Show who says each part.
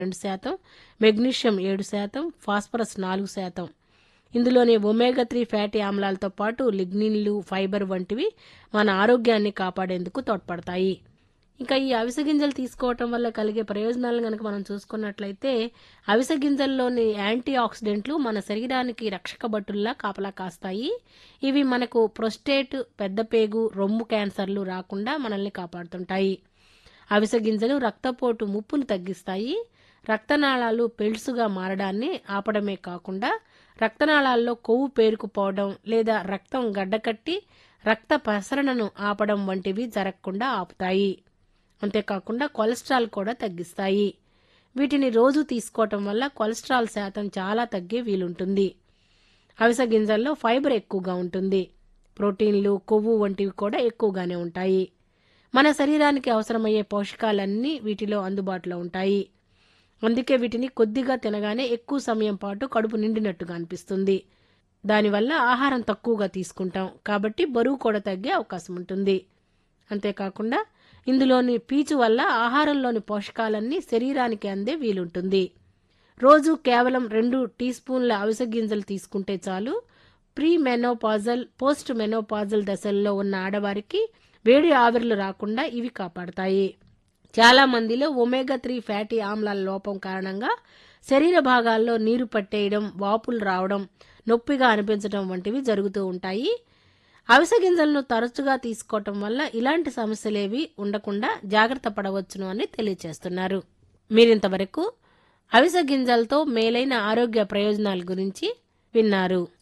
Speaker 1: రెండు శాతం మెగ్నీషియం ఏడు శాతం ఫాస్ఫరస్ నాలుగు శాతం ఇందులోని ఒమేగా త్రీ ఫ్యాటీ ఆమ్లాలతో పాటు లిగ్నిన్లు ఫైబర్ వంటివి మన ఆరోగ్యాన్ని కాపాడేందుకు తోడ్పడతాయి ఇంకా ఈ అవిసె గింజలు తీసుకోవటం వల్ల కలిగే ప్రయోజనాలను కనుక మనం చూసుకున్నట్లయితే అవిసె గింజల్లోని యాంటీ ఆక్సిడెంట్లు మన శరీరానికి రక్షక భటుల్లా కాపలా కాస్తాయి ఇవి మనకు ప్రొస్టేట్ పెద్దపేగు రొమ్ము క్యాన్సర్లు రాకుండా మనల్ని కాపాడుతుంటాయి అవిసె గింజలు రక్తపోటు ముప్పును తగ్గిస్తాయి రక్తనాళాలు పెల్సుగా మారడాన్ని ఆపడమే కాకుండా రక్తనాళాల్లో కొవ్వు పేరుకుపోవడం లేదా రక్తం గడ్డకట్టి రక్త ప్రసరణను ఆపడం వంటివి జరగకుండా ఆపుతాయి అంతేకాకుండా కొలెస్ట్రాల్ కూడా తగ్గిస్తాయి వీటిని రోజు తీసుకోవటం వల్ల కొలెస్ట్రాల్ శాతం చాలా తగ్గే వీలుంటుంది అవిసె గింజల్లో ఫైబర్ ఎక్కువగా ఉంటుంది ప్రోటీన్లు కొవ్వు వంటివి కూడా ఎక్కువగానే ఉంటాయి మన శరీరానికి అవసరమయ్యే పోషకాలన్నీ వీటిలో అందుబాటులో ఉంటాయి అందుకే వీటిని కొద్దిగా తినగానే ఎక్కువ సమయం పాటు కడుపు నిండినట్టుగా అనిపిస్తుంది దానివల్ల ఆహారం తక్కువగా తీసుకుంటాం కాబట్టి బరువు కూడా తగ్గే అవకాశం ఉంటుంది అంతేకాకుండా ఇందులోని పీచు వల్ల ఆహారంలోని పోషకాలన్నీ శరీరానికి అందే వీలుంటుంది రోజు కేవలం రెండు టీ స్పూన్ల అవిసె గింజలు తీసుకుంటే చాలు ప్రీ మెనోపాజల్ పోస్ట్ మెనోపాజల్ దశల్లో ఉన్న ఆడవారికి వేడి ఆవిర్లు రాకుండా ఇవి కాపాడతాయి చాలా మందిలో ఒమేగా త్రీ ఫ్యాటీ ఆమ్లాల లోపం కారణంగా శరీర భాగాల్లో నీరు పట్టేయడం వాపులు రావడం నొప్పిగా అనిపించడం వంటివి జరుగుతూ ఉంటాయి అవిసె గింజలను తరచుగా తీసుకోవటం వల్ల ఇలాంటి సమస్యలేవి ఉండకుండా జాగ్రత్త పడవచ్చును అని తెలియచేస్తున్నారు మీరింతవరకు అవిసె గింజలతో మేలైన ఆరోగ్య ప్రయోజనాల గురించి విన్నారు